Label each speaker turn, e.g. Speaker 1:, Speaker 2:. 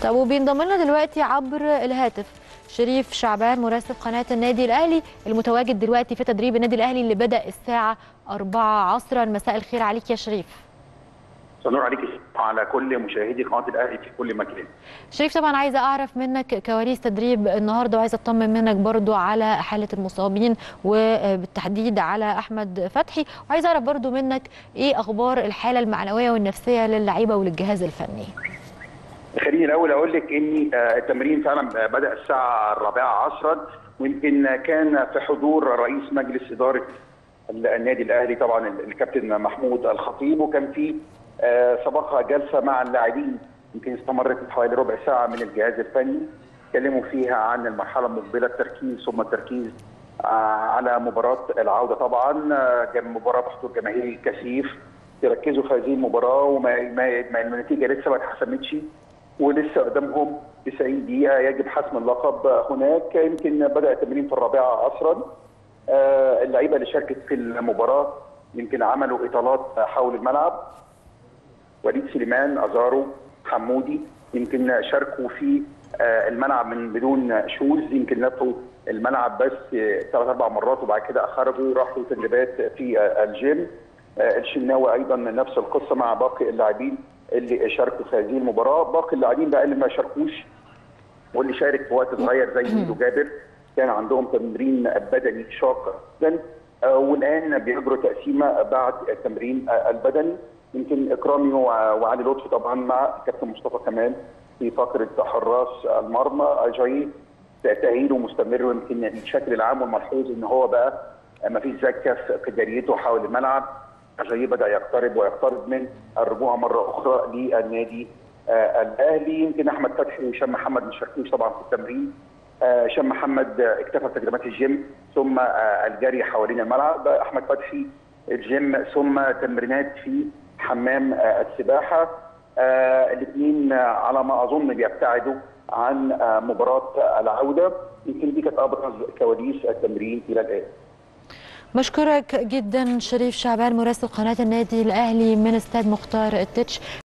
Speaker 1: طب وبينضم لنا دلوقتي عبر الهاتف شريف شعبان مراسل قناه النادي الاهلي المتواجد دلوقتي في تدريب النادي الاهلي اللي بدا الساعه 4 عصرا مساء الخير عليك يا شريف
Speaker 2: سنور عليك على كل مشاهدي قناه الاهلي في كل مكان
Speaker 1: شريف طبعا عايزه اعرف منك كواليس تدريب النهارده وعايزه اطمن منك برضو على حاله المصابين وبالتحديد على احمد فتحي وعايزه اعرف برضو منك ايه اخبار الحاله المعنويه والنفسيه للعيبه وللجهاز الفني
Speaker 2: خليني الاول اقول لك ان التمرين فعلا بدا الساعه الرابعه عصرا ويمكن كان في حضور رئيس مجلس اداره النادي الاهلي طبعا الكابتن محمود الخطيب وكان في سبقها جلسه مع اللاعبين يمكن استمرت حوالي ربع ساعه من الجهاز الفني اتكلموا فيها عن المرحله المقبله التركيز ثم التركيز على مباراه العوده طبعا مباراه بحضور جماهيري كثيف يركزوا في هذه المباراه وما ما النتيجه لسه ما اتحسمتش ولسه قدامهم 90 دقيقه يجب حسم اللقب هناك يمكن بدا التمرين في الرابعه عصرا اللعيبه اللي شاركت في المباراه يمكن عملوا اطالات حول الملعب وليد سليمان ازارو حمودي يمكن شاركوا في الملعب من بدون شوز يمكن لفوا الملعب بس ثلاث اربع مرات وبعد كده خرجوا راحوا تدريبات في الجيم الشناوي ايضا نفس القصه مع باقي اللاعبين اللي شاركوا في هذه المباراه باقي اللاعبين بقى اللي ما شاركوش واللي شارك في وقت صغير زي ميدو جابر كان عندهم تمرين بدني شاق جدا والان بيجروا تقسيمه بعد التمرين البدني يمكن اكرامي وعلي لطفي طبعا مع كابتن مصطفى كمال في فقره حراس المرمى اجاي تاهيله مستمر ويمكن الشكل العام والملحوظ ان هو بقى ما فيش زكه في جريته حول الملعب اجاي بدا يقترب ويقترب من الرجوع مره اخرى للنادي آه الاهلي يمكن احمد فتحي وهشام محمد ما شاركوش طبعا في التمرين هشام آه محمد اكتفى بتدريبات الجيم ثم آه الجري حوالين الملعب احمد فتحي الجيم ثم تمرينات في حمام السباحه الاثنين على ما اظن بيبتعدوا عن مباراه العوده يمكن دي كانت ابرز كواليس التمرين الى الان
Speaker 1: بشكرك جدا شريف شعبان مراسل قناه النادي الاهلي من استاد مختار التتش